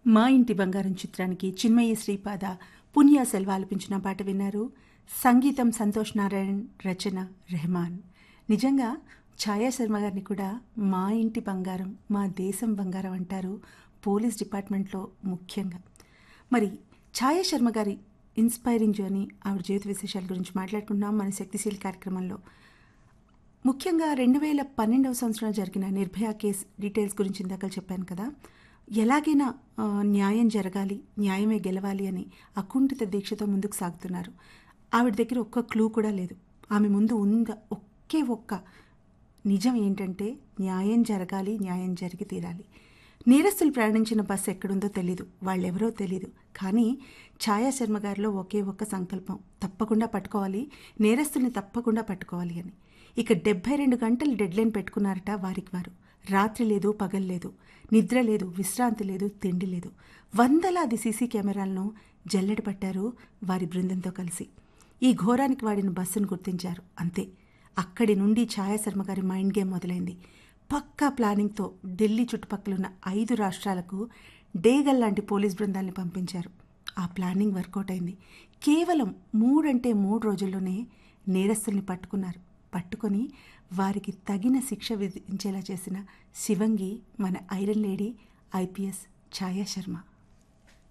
మా ఇంటి బంగారం చిత్రానికి చిన్మయ్య శ్రీపాద పుణ్య సెల్వ ఆలపించిన పాట విన్నారు సంగీతం సంతోష్ నారాయణ్ రచన రెహమాన్ నిజంగా ఛాయా శర్మ గారిని కూడా మా ఇంటి బంగారం మా దేశం బంగారం అంటారు పోలీస్ డిపార్ట్మెంట్లో ముఖ్యంగా మరి ఛాయా శర్మ గారి ఇన్స్పైరింగ్ జర్నీ ఆవిడ జీవిత విశేషాల గురించి మాట్లాడుకుంటున్నాం మన శక్తిశీల్ కార్యక్రమంలో ముఖ్యంగా రెండు వేల పన్నెండవ సంవత్సరంలో జరిగిన నిర్భయ కేసు డీటెయిల్స్ గురించి ఇందాక చెప్పాను కదా ఎలాగైనా ఆ, న్యాయం జరగాలి న్యాయమే గెలవాలి అని అకుంఠిత దీక్షతో ముందుకు సాగుతున్నారు ఆవిడ దగ్గర ఒక్క క్లూ కూడా లేదు ఆమె ముందు ఉంద ఒకే ఒక్క నిజం ఏంటంటే న్యాయం జరగాలి న్యాయం జరిగి తీరాలి నేరస్తులు ప్రయాణించిన బస్సు ఎక్కడుందో తెలీదు వాళ్ళెవరో తెలీదు కానీ ఛాయా శర్మ గారిలో ఒకే ఒక్క సంకల్పం తప్పకుండా పట్టుకోవాలి నేరస్తుల్ని తప్పకుండా పట్టుకోవాలి అని ఇక డెబ్బై రెండు గంటలు డెడ్లైన్ పెట్టుకున్నారట వారికి వారు రాత్రి లేదు పగలు లేదు నిద్ర లేదు విశ్రాంతి లేదు తిండి లేదు వందలాది సీసీ కెమెరాలను జల్లెడ పట్టారు వారి బృందంతో కలిసి ఈ ఘోరానికి వాడిన బస్సును గుర్తించారు అంతే అక్కడి నుండి ఛాయా శర్మ గారి మైండ్ గేమ్ మొదలైంది పక్కా ప్లానింగ్తో ఢిల్లీ చుట్టుపక్కలున్న ఐదు రాష్ట్రాలకు డేగల్ లాంటి పోలీస్ బృందాల్ని పంపించారు ఆ ప్లానింగ్ వర్కౌట్ అయింది కేవలం మూడంటే మూడు రోజుల్లోనే నేరస్తుల్ని పట్టుకున్నారు పట్టుకొని వారికి తగిన శిక్ష విధించేలా చేసిన శివంగి మన iron lady IPS Chhaya Sharma